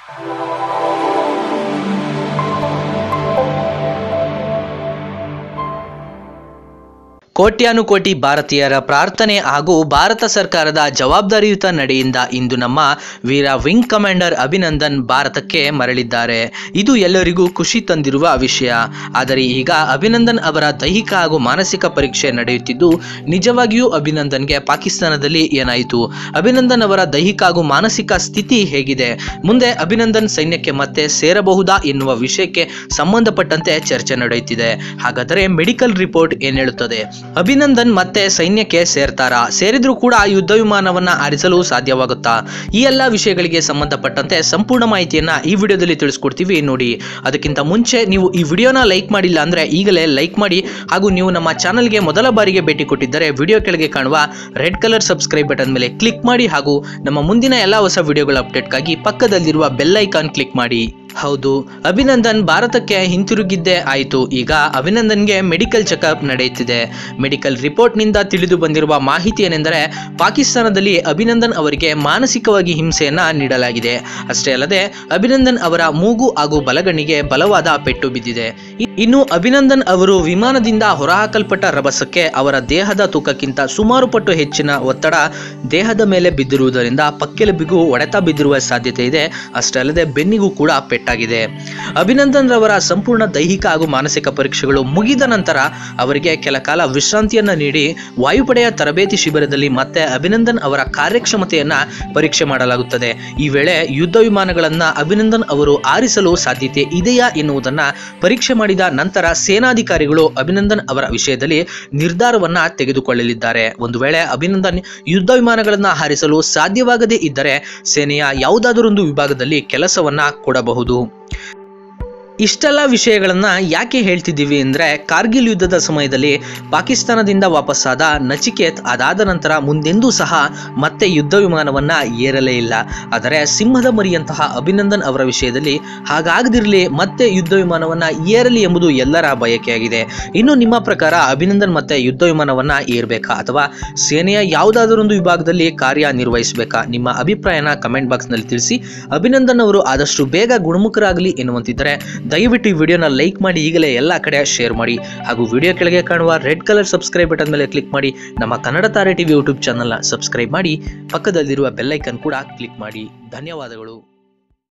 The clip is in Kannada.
ಕೋಟ್ಯಾನುಕೋಟಿ ಭಾರತೀಯರ ಪ್ರಾರ್ಥನೆ ಹಾಗೂ ಭಾರತ ಸರ್ಕಾರದ ಜವಾಬ್ದಾರಿಯುತ ನಡೆಯಿಂದ ಇಂದು ನಮ್ಮ ವೀರ ವಿಂಗ್ ಕಮಾಂಡರ್ ಅಭಿನಂದನ್ ಭಾರತಕ್ಕೆ ಮರಳಿದ್ದಾರೆ ಇದು ಎಲ್ಲರಿಗೂ ಖುಷಿ ತಂದಿರುವ ವಿಷಯ ಆದರೆ ಈಗ ಅಭಿನಂದನ್ ಅವರ ದೈಹಿಕ ಹಾಗೂ ಮಾನಸಿಕ ಪರೀಕ್ಷೆ ನಡೆಯುತ್ತಿದ್ದು ನಿಜವಾಗಿಯೂ ಅಭಿನಂದನ್ಗೆ ಪಾಕಿಸ್ತಾನದಲ್ಲಿ ಏನಾಯಿತು ಅಭಿನಂದನ್ ಅವರ ದೈಹಿಕ ಹಾಗೂ ಮಾನಸಿಕ ಸ್ಥಿತಿ ಹೇಗಿದೆ ಮುಂದೆ ಅಭಿನಂದನ್ ಸೈನ್ಯಕ್ಕೆ ಮತ್ತೆ ಸೇರಬಹುದಾ ಎನ್ನುವ ವಿಷಯಕ್ಕೆ ಸಂಬಂಧಪಟ್ಟಂತೆ ಚರ್ಚೆ ನಡೆಯುತ್ತಿದೆ ಹಾಗಾದರೆ ಮೆಡಿಕಲ್ ರಿಪೋರ್ಟ್ ಏನ್ ಹೇಳುತ್ತದೆ ಅಭಿನಂದನ್ ಮತ್ತೆ ಸೈನ್ಯಕ್ಕೆ ಸೇರ್ತಾರಾ ಸೇರಿದ್ರೂ ಕೂಡ ಯುದ್ಧ ವಿಮಾನವನ್ನ ಆರಿಸಲು ಸಾಧ್ಯವಾಗುತ್ತಾ ಈ ಎಲ್ಲ ವಿಷಯಗಳಿಗೆ ಸಂಬಂಧಪಟ್ಟಂತೆ ಸಂಪೂರ್ಣ ಮಾಹಿತಿಯನ್ನ ಈ ವಿಡಿಯೋದಲ್ಲಿ ತಿಳಿಸ್ಕೊಡ್ತೀವಿ ನೋಡಿ ಅದಕ್ಕಿಂತ ಮುಂಚೆ ನೀವು ಈ ವಿಡಿಯೋನ ಲೈಕ್ ಮಾಡಿಲ್ಲ ಅಂದ್ರೆ ಈಗಲೇ ಲೈಕ್ ಮಾಡಿ ಹಾಗೂ ನೀವು ನಮ್ಮ ಚಾನಲ್ಗೆ ಮೊದಲ ಬಾರಿಗೆ ಭೇಟಿ ಕೊಟ್ಟಿದ್ದರೆ ವಿಡಿಯೋ ಕೆಳಗೆ ಕಾಣುವ ರೆಡ್ ಕಲರ್ ಸಬ್ಸ್ಕ್ರೈಬ್ ಬಟನ್ ಮೇಲೆ ಕ್ಲಿಕ್ ಮಾಡಿ ಹಾಗೂ ನಮ್ಮ ಮುಂದಿನ ಎಲ್ಲ ಹೊಸ ವಿಡಿಯೋಗಳ ಅಪ್ಡೇಟ್ಗಾಗಿ ಪಕ್ಕದಲ್ಲಿರುವ ಬೆಲ್ ಐಕಾನ್ ಕ್ಲಿಕ್ ಮಾಡಿ ಹೌದು ಅಭಿನಂದನ್ ಭಾರತಕ್ಕೆ ಹಿಂತಿರುಗಿದ್ದೇ ಆಯಿತು ಈಗ ಅಭಿನಂದನ್ಗೆ ಮೆಡಿಕಲ್ ಚೆಕಪ್ ನಡೆಯುತ್ತಿದೆ ಮೆಡಿಕಲ್ ರಿಪೋರ್ಟ್ನಿಂದ ತಿಳಿದು ಬಂದಿರುವ ಮಾಹಿತಿ ಏನೆಂದರೆ ಪಾಕಿಸ್ತಾನದಲ್ಲಿ ಅಭಿನಂದನ್ ಅವರಿಗೆ ಮಾನಸಿಕವಾಗಿ ಹಿಂಸೆಯನ್ನ ನೀಡಲಾಗಿದೆ ಅಷ್ಟೇ ಅಲ್ಲದೆ ಅಭಿನಂದನ್ ಅವರ ಮೂಗು ಹಾಗೂ ಬಲಗಣ್ಣಿಗೆ ಬಲವಾದ ಪೆಟ್ಟು ಬಿದ್ದಿದೆ ಇ- ಇನ್ನು ಅಭಿನಂದನ್ ಅವರು ವಿಮಾನದಿಂದ ಹೊರಹಾಕಲ್ಪಟ್ಟ ರಭಸಕ್ಕೆ ಅವರ ದೇಹದ ತೂಕಕ್ಕಿಂತ ಸುಮಾರು ಪಟ್ಟು ಹೆಚ್ಚಿನ ಒತ್ತಡ ದೇಹದ ಮೇಲೆ ಬಿದ್ದಿರುವುದರಿಂದ ಪಕ್ಕೆಲುಬಿಗೂ ಹೊಡೆತ ಬಿದ್ದಿರುವ ಸಾಧ್ಯತೆ ಇದೆ ಅಷ್ಟೇ ಅಲ್ಲದೆ ಬೆನ್ನಿಗೂ ಕೂಡ ಪೆಟ್ಟಾಗಿದೆ ಅಭಿನಂದನ್ ರವರ ಸಂಪೂರ್ಣ ದೈಹಿಕ ಹಾಗೂ ಮಾನಸಿಕ ಪರೀಕ್ಷೆಗಳು ಮುಗಿದ ನಂತರ ಅವರಿಗೆ ಕೆಲ ಕಾಲ ವಿಶ್ರಾಂತಿಯನ್ನ ನೀಡಿ ವಾಯುಪಡೆಯ ತರಬೇತಿ ಶಿಬಿರದಲ್ಲಿ ಮತ್ತೆ ಅಭಿನಂದನ್ ಅವರ ಕಾರ್ಯಕ್ಷಮತೆಯನ್ನ ಪರೀಕ್ಷೆ ಮಾಡಲಾಗುತ್ತದೆ ಈ ವೇಳೆ ಯುದ್ಧ ವಿಮಾನಗಳನ್ನ ಅಭಿನಂದನ್ ಅವರು ಆರಿಸಲು ಸಾಧ್ಯತೆ ಇದೆಯಾ ಎನ್ನುವುದನ್ನ ಪರೀಕ್ಷೆ ಮಾಡಿದ ನಂತರ ಸೇನಾಧಿಕಾರಿಗಳು ಅಭಿನಂದನ್ ಅವರ ವಿಷಯದಲ್ಲಿ ನಿರ್ಧಾರವನ್ನ ತೆಗೆದುಕೊಳ್ಳಲಿದ್ದಾರೆ ಒಂದು ವೇಳೆ ಅಭಿನಂದನ್ ಯುದ್ಧ ವಿಮಾನಗಳನ್ನ ಹಾರಿಸಲು ಸಾಧ್ಯವಾಗದೇ ಇದ್ದರೆ ಸೇನೆಯ ಯಾವುದಾದರೊಂದು ವಿಭಾಗದಲ್ಲಿ ಕೆಲಸವನ್ನ ಕೊಡಬಹುದು ಇಷ್ಟೆಲ್ಲ ವಿಷಯಗಳನ್ನ ಯಾಕೆ ಹೇಳ್ತಿದ್ದೀವಿ ಅಂದ್ರೆ ಕಾರ್ಗಿಲ್ ಯುದ್ಧದ ಸಮಯದಲ್ಲಿ ಪಾಕಿಸ್ತಾನದಿಂದ ವಾಪಸ್ಸಾದ ನಚಿಕೇತ್ ಅದಾದ ನಂತರ ಮುಂದೆಂದೂ ಸಹ ಮತ್ತೆ ಯುದ್ಧ ವಿಮಾನವನ್ನ ಏರಲೇ ಇಲ್ಲ ಆದರೆ ಸಿಂಹದ ಮರಿಯಂತಹ ಅಭಿನಂದನ್ ಅವರ ವಿಷಯದಲ್ಲಿ ಹಾಗಾಗದಿರಲಿ ಮತ್ತೆ ಯುದ್ಧ ವಿಮಾನವನ್ನ ಏರಲಿ ಎಂಬುದು ಎಲ್ಲರ ಬಯಕೆಯಾಗಿದೆ ಇನ್ನು ನಿಮ್ಮ ಪ್ರಕಾರ ಅಭಿನಂದನ್ ಮತ್ತೆ ಯುದ್ಧ ವಿಮಾನವನ್ನ ಏರ್ಬೇಕಾ ಅಥವಾ ಸೇನೆಯ ಯಾವುದಾದರೊಂದು ವಿಭಾಗದಲ್ಲಿ ಕಾರ್ಯನಿರ್ವಹಿಸಬೇಕಾ ನಿಮ್ಮ ಅಭಿಪ್ರಾಯನ ಕಮೆಂಟ್ ಬಾಕ್ಸ್ನಲ್ಲಿ ತಿಳಿಸಿ ಅಭಿನಂದನ್ ಅವರು ಆದಷ್ಟು ಬೇಗ ಗುಣಮುಖರಾಗಲಿ ಎನ್ನುವಂತಿದ್ದರೆ ದಯವಿಟ್ಟು ಈ ವಿಡಿಯೋನ ಲೈಕ್ ಮಾಡಿ ಈಗಲೇ ಎಲ್ಲ ಕಡೆ ಶೇರ್ ಮಾಡಿ ಹಾಗೂ ವಿಡಿಯೋ ಕೆಳಗೆ ಕಾಣುವ ರೆಡ್ ಕಲರ್ ಸಬ್ಸ್ಕ್ರೈಬ್ ಬಟನ್ ಮೇಲೆ ಕ್ಲಿಕ್ ಮಾಡಿ ನಮ್ಮ ಕನ್ನಡ ತಾರೆ ಟಿವಿ ಯೂಟ್ಯೂಬ್ ಚಾನಲ್ನ ಸಬ್ಸ್ಕ್ರೈಬ್ ಮಾಡಿ ಪಕ್ಕದಲ್ಲಿರುವ ಬೆಲ್ಲೈಕನ್ ಕೂಡ ಕ್ಲಿಕ್ ಮಾಡಿ ಧನ್ಯವಾದಗಳು